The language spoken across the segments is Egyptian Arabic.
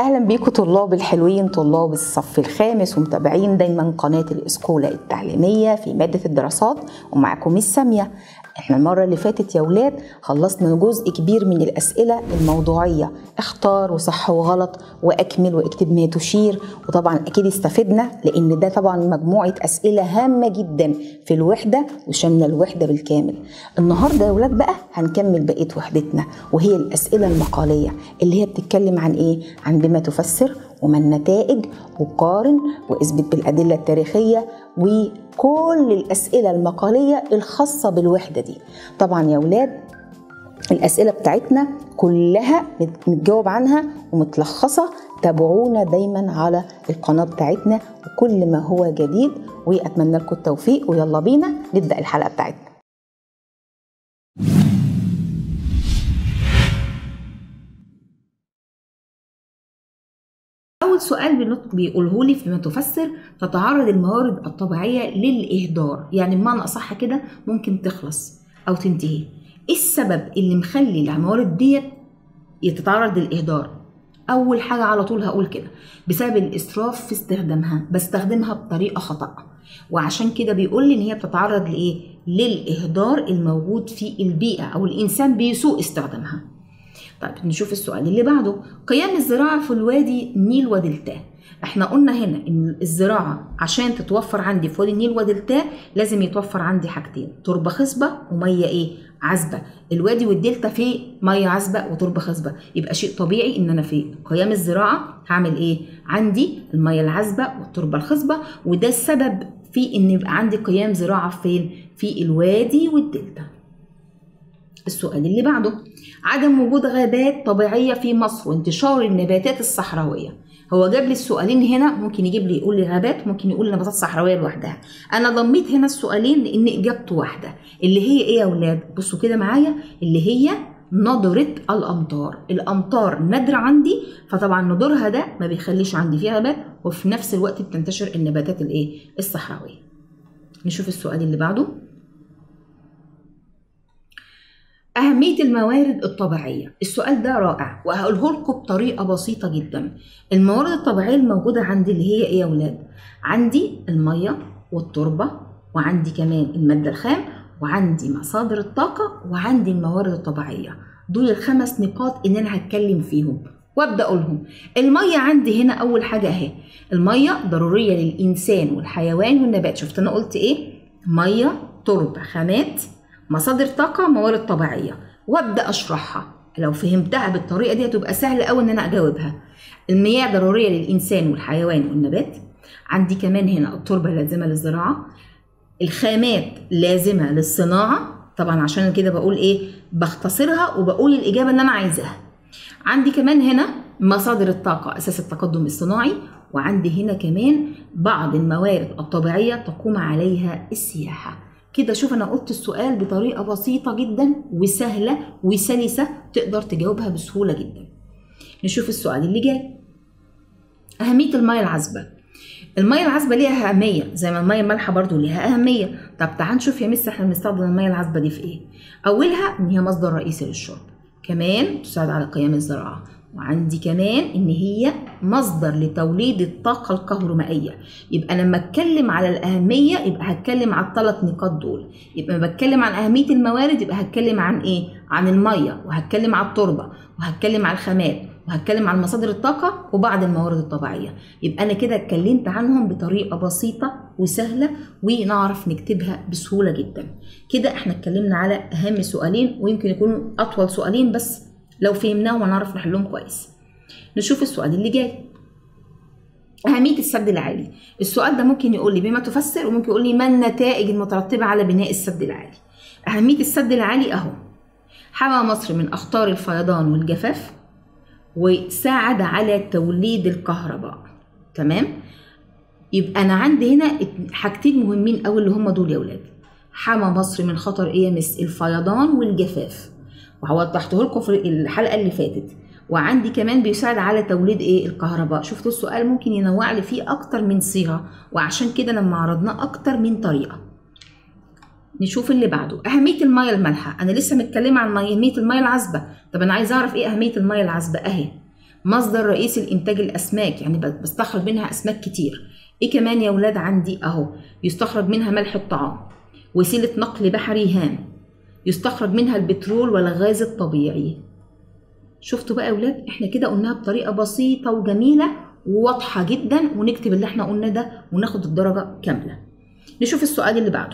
اهلا بيكم طلاب الحلوين طلاب الصف الخامس ومتابعين دايما قناه الاسكولا التعليميه في ماده الدراسات ومعكم الساميه احنا المره اللي فاتت يا ولاد خلصنا جزء كبير من الاسئله الموضوعيه اختار وصح وغلط واكمل واكتب ما تشير وطبعا اكيد استفدنا لان ده طبعا مجموعه اسئله هامه جدا في الوحده وشامله الوحده بالكامل النهارده يا ولاد بقى هنكمل بقيه وحدتنا وهي الاسئله المقاليه اللي هي بتتكلم عن ايه عن بما تفسر وما النتائج وقارن واثبت بالادله التاريخيه وكل الاسئله المقاليه الخاصه بالوحده دي طبعا يا ولاد الاسئله بتاعتنا كلها متجاوب عنها ومتلخصه تابعونا دايما على القناه بتاعتنا وكل ما هو جديد واتمنى لكم التوفيق ويلا بينا نبدا الحلقه بتاعتنا أول سؤال بيقوله لي فيما تفسر تتعرض الموارد الطبيعية للإهدار يعني بمعنى أصح كده ممكن تخلص أو تنتهي إيه السبب اللي مخلي الموارد ديت تتعرض للإهدار أول حاجة على طول هقول كده بسبب الإسراف في استخدامها بستخدمها بطريقة خطأ وعشان كده بيقول لي إن هي بتتعرض لإيه؟ للإهدار الموجود في البيئة أو الإنسان بيسوء استخدامها طيب نشوف السؤال اللي بعده قيام الزراعة في الوادي النيل ودلتاه احنا قلنا هنا ان الزراعة عشان تتوفر عندي في وادي النيل ودلتاه لازم يتوفر عندي حاجتين تربة خصبة ومية ايه عذبة الوادي والدلتا فيه مية عذبة وتربة خصبة يبقى شيء طبيعي ان انا في قيام الزراعة هعمل ايه عندي المية العذبة والتربة الخصبة وده السبب في ان يبقى عندي قيام زراعة فين في الوادي والدلتا السؤال اللي بعده عدم وجود غابات طبيعية في مصر وانتشار النباتات الصحراوية هو جاب لي السؤالين هنا ممكن يجيب لي يقول لي غابات ممكن يقول لي نباتات صحراويه لوحدها انا ضميت هنا السؤالين لان اجابته واحده اللي هي ايه يا اولاد بصوا كده معايا اللي هي نضرة الأمطار الأمطار نادرة عندي فطبعا نضرها ده ما بيخليش عندي فيها غابات وفي نفس الوقت بتنتشر النباتات الايه الصحراوية نشوف السؤال اللي بعده أهمية الموارد الطبيعية السؤال ده رائع وهقوله لكم بطريقة بسيطة جدا الموارد الطبيعية الموجودة عندي اللي هي إيه يا ولاد؟ عندي المية والتربة وعندي كمان المادة الخام وعندي مصادر الطاقة وعندي الموارد الطبيعية دول الخمس نقاط اللي أنا هتكلم فيهم وابدا اقولهم الميه عندي هنا اول حاجه اهي الميه ضروريه للانسان والحيوان والنبات شفت انا قلت ايه ميه تربه خامات مصادر طاقة موارد طبيعية وابدا اشرحها لو فهمتها بالطريقة دي هتبقى سهل قوي ان انا اجاوبها المياه ضرورية للانسان والحيوان والنبات عندي كمان هنا التربة لازمة للزراعة الخامات لازمة للصناعة طبعا عشان كده بقول ايه بختصرها وبقول الاجابة اللي انا عايزاها عندي كمان هنا مصادر الطاقة اساس التقدم الصناعي وعندي هنا كمان بعض الموارد الطبيعية تقوم عليها السياحة كده شوف انا قلت السؤال بطريقه بسيطه جدا وسهله وسلسه تقدر تجاوبها بسهوله جدا نشوف السؤال اللي جاي اهميه الميه العذبه الميه العذبه ليها اهميه زي ما الميه المالحه برضو ليها اهميه طب تعال نشوف يا مس احنا بنستخدم الميه العذبه دي في ايه اولها ان هي مصدر رئيسي للشرب كمان تساعد على قيام الزراعه وعندي كمان ان هي مصدر لتوليد الطاقة الكهرومائية يبقى لما اتكلم على الأهمية يبقى هتكلم على الثلاث نقاط دول يبقى لما بتكلم عن أهمية الموارد يبقى هتكلم عن ايه عن المية وهتكلم على التربة وهتكلم على الخامات وهتكلم عن مصادر الطاقة وبعض الموارد الطبيعية يبقى أنا كده اتكلمت عنهم بطريقة بسيطة وسهلة ونعرف نكتبها بسهولة جدا كده احنا اتكلمنا على أهم سؤالين ويمكن يكونوا أطول سؤالين بس لو فهمناهم هنعرف نحلهم كويس نشوف السؤال اللي جاي أهمية السد العالي السؤال ده ممكن يقول لي بما تفسر وممكن يقول لي ما النتائج المترتبة على بناء السد العالي أهمية السد العالي أهو حمى مصر من أخطار الفيضان والجفاف وساعد على توليد الكهرباء تمام يبقى أنا عندي هنا حاجتين مهمين أوي اللي هم دول يا ولاد حمى مصر من خطر إيه يا مس الفيضان والجفاف ووضحته لكم في الحلقه اللي فاتت وعندي كمان بيساعد على توليد ايه الكهرباء شفتوا السؤال ممكن ينوع لي فيه اكتر من صيغه وعشان كده لما عرضناه اكتر من طريقه نشوف اللي بعده اهميه الميه المالحه انا لسه متكلمه عن أهمية الميه العذبه طب انا عايزه اعرف ايه اهميه الميه العذبه اهي مصدر رئيسي لإنتاج الأسماك يعني بستخرج منها أسماك كتير إيه كمان يا ولاد عندي أهو يستخرج منها ملح الطعام وسيلة نقل بحري هام يستخرج منها البترول والغاز الطبيعي شفتوا بقى يا ولاد احنا كده قلناها بطريقة بسيطة وجميلة وواضحة جدا ونكتب اللي احنا قلناه ده وناخد الدرجة كاملة نشوف السؤال اللي بعده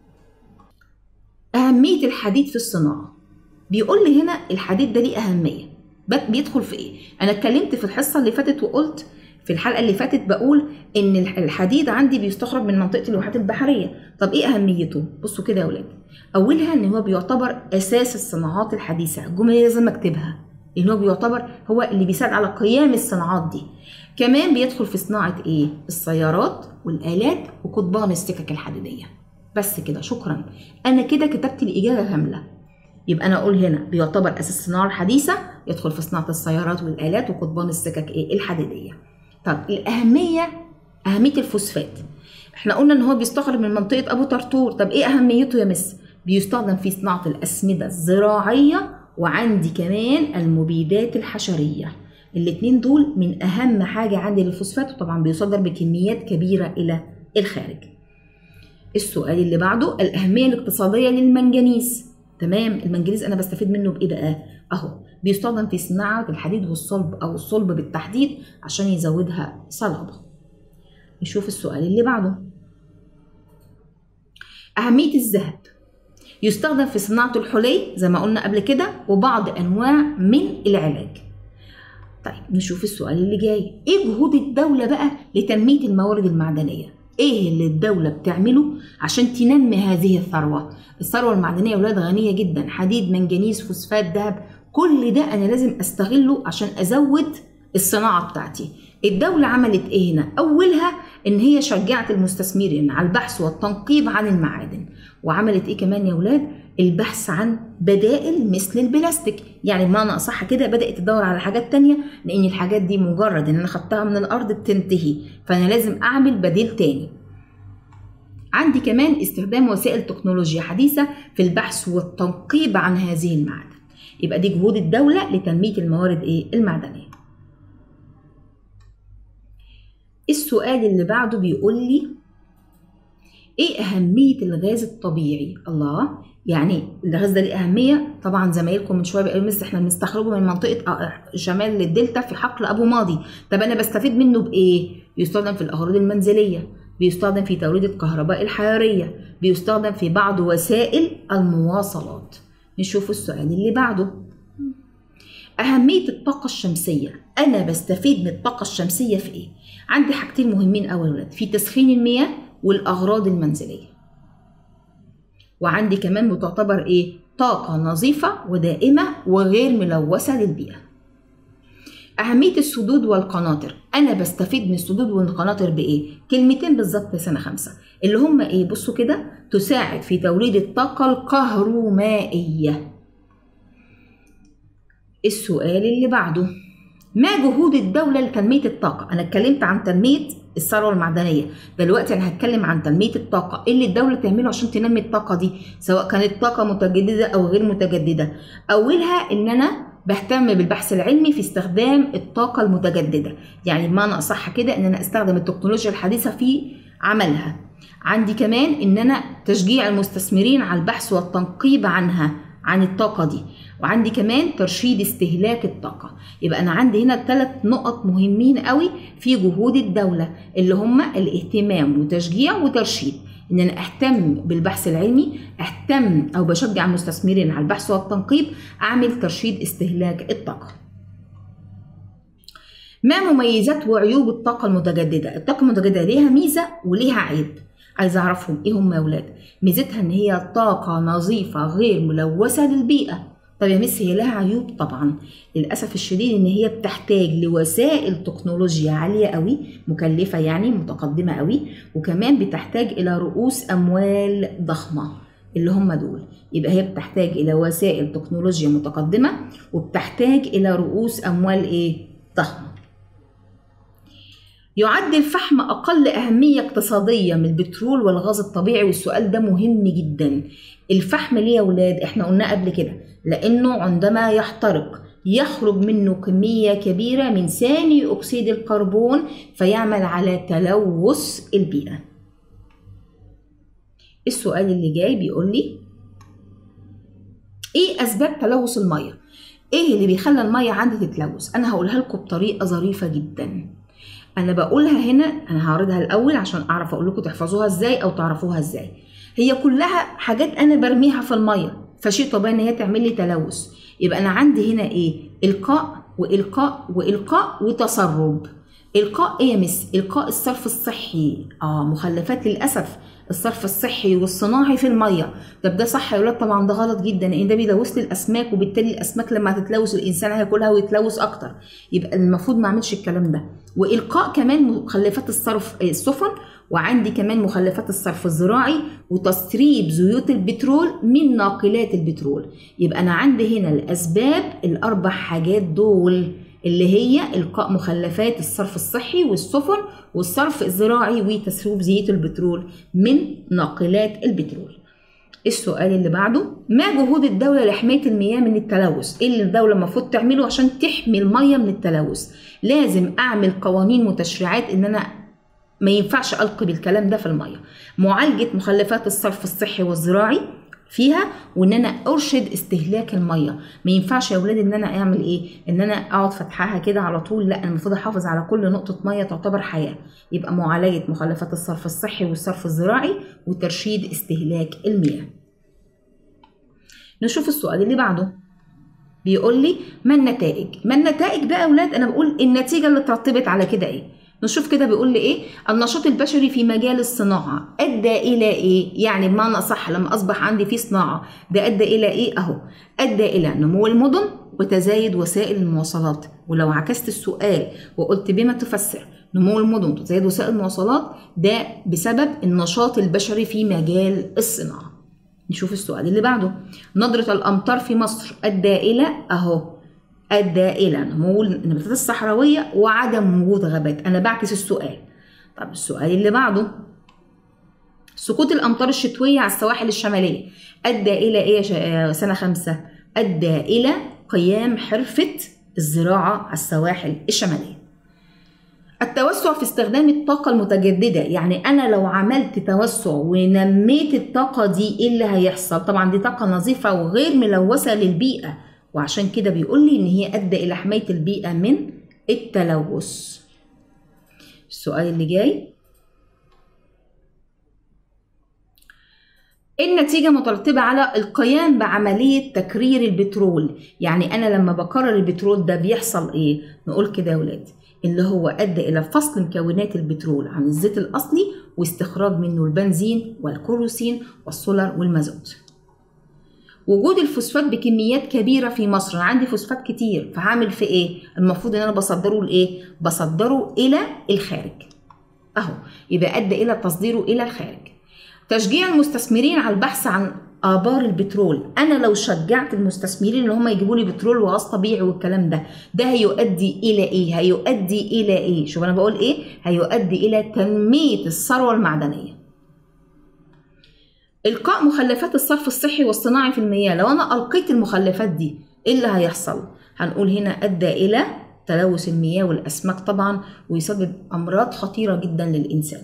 أهمية الحديد في الصناعة بيقول لي هنا الحديد ده ليه أهمية بيدخل في إيه؟ أنا اتكلمت في الحصة اللي فاتت وقلت في الحلقة اللي فاتت بقول إن الحديد عندي بيستخرج من منطقة الواحات البحرية طب إيه أهميته؟ بصوا كده يا ولاد أولها إن هو بيعتبر أساس الصناعات الحديثة الجملة لازم أكتبها لأن هو بيعتبر هو اللي بيساعد على قيام الصناعات دي كمان بيدخل في صناعة إيه؟ السيارات والآلات وقضبان السكك الحديدية بس كده شكرا أنا كده كتبت الإجابة كاملة يبقى أنا أقول هنا بيعتبر أساس الصناعة الحديثة يدخل في صناعة السيارات والآلات وقضبان السكك إيه؟ الحديدية طب الأهمية أهمية الفوسفات احنا قلنا ان هو بيستخرج من منطقة ابو طرطور طب ايه اهميته يا مس بيستخدم في صناعة الاسمدة الزراعية وعندي كمان المبيدات الحشرية الاتنين دول من اهم حاجة عندي للفوسفات وطبعا بيصدر بكميات كبيرة الى الخارج السؤال اللي بعده الاهمية الاقتصادية للمنجنيز تمام المنجنيز انا بستفيد منه بايه بقى اهو بيستخدم في صناعة الحديد والصلب او الصلب بالتحديد عشان يزودها صلابة نشوف السؤال اللي بعده أهمية الذهب يستخدم في صناعة الحلي زي ما قلنا قبل كده وبعض أنواع من العلاج طيب نشوف السؤال اللي جاي ايه جهود الدولة بقى لتنمية الموارد المعدنية ايه اللي الدولة بتعمله عشان تنمي هذه الثروة الثروة المعدنية يا ولاد غنية جدا حديد منجنيز فوسفات ذهب كل ده انا لازم استغله عشان ازود الصناعة بتاعتي الدولة عملت ايه هنا اولها ان هي شجعت المستثمرين على البحث والتنقيب عن المعادن وعملت ايه كمان يا ولاد البحث عن بدائل مثل البلاستيك يعني بمعنى اصح كده بدات تدور على حاجات تانية لان الحاجات دي مجرد ان انا خدتها من الارض بتنتهي فانا لازم اعمل بديل تاني عندي كمان استخدام وسائل تكنولوجيا حديثه في البحث والتنقيب عن هذه المعادن يبقى دي جهود الدوله لتنميه الموارد ايه المعدنيه السؤال اللي بعده بيقول لي ايه اهميه الغاز الطبيعي الله يعني الغاز ده ليه اهميه طبعا زمايلكم من شويه بيقولوا مس احنا بنستخرجه من منطقه شمال الدلتا في حقل ابو ماضي طب انا بستفيد منه بايه بيستخدم في الاغراض المنزليه بيستخدم في توليد الكهرباء الحراريه بيستخدم في بعض وسائل المواصلات نشوف السؤال اللي بعده أهمية الطاقة الشمسية أنا بستفيد من الطاقة الشمسية في إيه؟ عندي حاجتين مهمين أوي ولاد في تسخين المياه والأغراض المنزلية وعندي كمان بتعتبر إيه؟ طاقة نظيفة ودائمة وغير ملوثة للبيئة أهمية السدود والقناطر أنا بستفيد من السدود والقناطر بإيه؟ كلمتين بالظبط في سنة خمسة اللي هم إيه؟ بصوا كده تساعد في توليد الطاقة الكهرومائية السؤال اللي بعده ما جهود الدولة لتنمية الطاقة؟ أنا اتكلمت عن تنمية الثروة المعدنية دلوقتي أنا هتكلم عن تنمية الطاقة إيه اللي الدولة تعمله عشان تنمي الطاقة دي سواء كانت طاقة متجددة أو غير متجددة أولها إن أنا بهتم بالبحث العلمي في استخدام الطاقة المتجددة يعني بمعنى أصح كده إن أنا أستخدم التكنولوجيا الحديثة في عملها عندي كمان إن أنا تشجيع المستثمرين على البحث والتنقيب عنها عن الطاقة دي وعندي كمان ترشيد استهلاك الطاقة يبقى أنا عندي هنا ثلاث نقط مهمين قوي في جهود الدولة اللي هما الاهتمام وتشجيع وترشيد ان انا اهتم بالبحث العلمي اهتم او بشجع المستثمرين على البحث والتنقيب اعمل ترشيد استهلاك الطاقه ما مميزات وعيوب الطاقة المتجددة؟ الطاقة المتجددة ليها ميزة وليها عيب عايز اعرفهم ايه هم يا ولاد ميزتها ان هي طاقة نظيفة غير ملوثة للبيئة طب يا مس هي لها عيوب طبعا للاسف الشديد ان هي بتحتاج لوسائل تكنولوجيا عاليه قوي مكلفه يعني متقدمه قوي وكمان بتحتاج الى رؤوس اموال ضخمه اللي هم دول يبقى هي بتحتاج الى وسائل تكنولوجيا متقدمه وبتحتاج الى رؤوس اموال ايه ضخمه يعد الفحم أقل أهمية اقتصادية من البترول والغاز الطبيعي والسؤال ده مهم جدا الفحم ليه يا ولاد احنا قلنا قبل كده لأنه عندما يحترق يخرج منه كمية كبيرة من ثاني أكسيد الكربون فيعمل على تلوث البيئة السؤال اللي جاي بيقول لي ايه اسباب تلوث الميه ايه اللي بيخلي الميه عندي تتلوث انا هقولها لكم بطريقه ظريفه جدا انا بقولها هنا انا هعرضها الاول عشان اعرف اقول لكم تحفظوها ازاي او تعرفوها ازاي هي كلها حاجات انا برميها في الميه فشيء طبيعي ان هي تعمل لي تلوث يبقى انا عندي هنا ايه القاء والقاء والقاء وتسرب القاء ايه يا مس القاء الصرف الصحي اه مخلفات للاسف الصرف الصحي والصناعي في الميه طب ده صح يا ولاد طبعا ده غلط جدا لان ده بيلوث لي الاسماك وبالتالي الاسماك لما هتتلوث الانسان هياكلها ويتلوث اكتر يبقى المفروض ما اعملش الكلام ده والقاء كمان مخلفات الصرف السفن وعندي كمان مخلفات الصرف الزراعي وتسريب زيوت البترول من ناقلات البترول يبقى انا عندي هنا الاسباب الاربع حاجات دول اللي هي القاء مخلفات الصرف الصحي والسفن والصرف الزراعي وتسريب زيت البترول من ناقلات البترول السؤال اللي بعده ما جهود الدولة لحماية المياه من التلوث؟ ايه اللي الدولة المفروض تعمله عشان تحمي المية من التلوث؟ لازم اعمل قوانين وتشريعات ان انا ما ينفعش القي بالكلام ده في المية. معالجة مخلفات الصرف الصحي والزراعي فيها وان انا ارشد استهلاك الميه ما ينفعش يا اولاد ان انا اعمل ايه ان انا اقعد فتحها كده على طول لا انا المفروض احافظ على كل نقطه ميه تعتبر حياه يبقى معالجه مخلفات الصرف الصحي والصرف الزراعي وترشيد استهلاك المياه نشوف السؤال اللي بعده بيقول لي ما النتائج ما النتائج ده يا اولاد انا بقول النتيجه اللي ترتبط على كده ايه نشوف كده بيقول لي ايه النشاط البشري في مجال الصناعه ادى الى ايه يعني بمعنى اصح لما اصبح عندي في صناعه ده ادى الى ايه اهو ادى الى نمو المدن وتزايد وسائل المواصلات ولو عكست السؤال وقلت بما تفسر نمو المدن وتزايد وسائل المواصلات ده بسبب النشاط البشري في مجال الصناعه نشوف السؤال اللي بعده ندرة الأمطار في مصر أدى إلى أهو أدى إلى نمو النباتات الصحراوية وعدم وجود غابات أنا بعكس السؤال طب السؤال اللي بعده سقوط الأمطار الشتوية على السواحل الشمالية أدى إلى إيه سنة خمسة أدى إلى قيام حرفة الزراعة على السواحل الشمالية التوسع في استخدام الطاقة المتجددة يعني أنا لو عملت توسع ونميت الطاقة دي إيه اللي هيحصل طبعا دي طاقة نظيفة وغير ملوثة للبيئة وعشان كده بيقول لي إن هي أدى إلى حماية البيئة من التلوث السؤال اللي جاي النتيجة مترتبة على القيام بعملية تكرير البترول يعني أنا لما بكرر البترول ده بيحصل إيه؟ نقول كده يا ولاد اللي هو أدى إلى فصل مكونات البترول عن الزيت الأصلي واستخراج منه البنزين والكروسين والسولر والمازوت وجود الفوسفات بكميات كبيره في مصر انا عندي فوسفات كتير فهعمل في ايه المفروض ان انا بصدره لايه بصدره الى الخارج اهو يبقى ادى الى تصديره الى الخارج تشجيع المستثمرين على البحث عن ابار البترول انا لو شجعت المستثمرين ان هم يجيبوا لي بترول وغاز طبيعي والكلام ده ده هيؤدي الى ايه هيؤدي الى ايه شوف انا بقول ايه هيؤدي الى تنميه الثروه المعدنيه القاء مخلفات الصرف الصحي والصناعي في المياه لو انا القيت المخلفات دي ايه اللي هيحصل هنقول هنا ادى الى تلوث المياه والاسماك طبعا ويسبب امراض خطيره جدا للانسان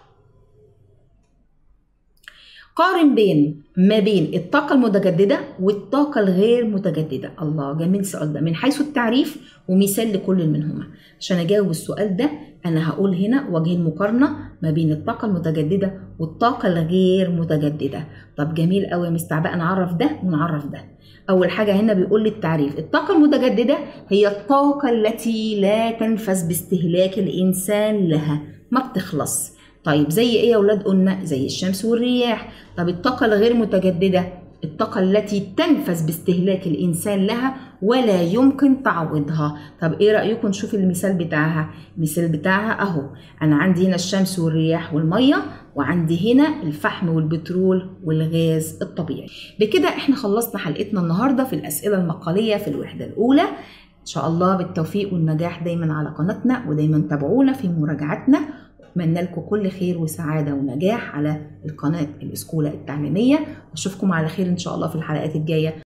قارن بين ما بين الطاقة المتجددة والطاقة الغير متجددة الله جميل السؤال ده من حيث التعريف ومثال لكل منهما عشان أجاوب السؤال ده أنا هقول هنا وجه المقارنة ما بين الطاقة المتجددة والطاقة الغير متجددة طب جميل قوي يا مستعباء نعرف ده ونعرف ده أول حاجة هنا بيقول لي التعريف الطاقة المتجددة هي الطاقة التي لا تنفذ باستهلاك الإنسان لها ما بتخلص طيب زي ايه يا اولاد قلنا زي الشمس والرياح طب الطاقه الغير متجدده الطاقة التي تنفذ باستهلاك الإنسان لها ولا يمكن تعويضها طب إيه رأيكم نشوف المثال بتاعها المثال بتاعها أهو أنا عندي هنا الشمس والرياح والمية وعندي هنا الفحم والبترول والغاز الطبيعي بكده احنا خلصنا حلقتنا النهاردة في الأسئلة المقالية في الوحدة الأولى إن شاء الله بالتوفيق والنجاح دايما على قناتنا ودايما تابعونا في مراجعتنا أتمنى لكم كل خير وسعادة ونجاح على القناة الأسكولة التعليمية وأشوفكم على خير إن شاء الله في الحلقات الجاية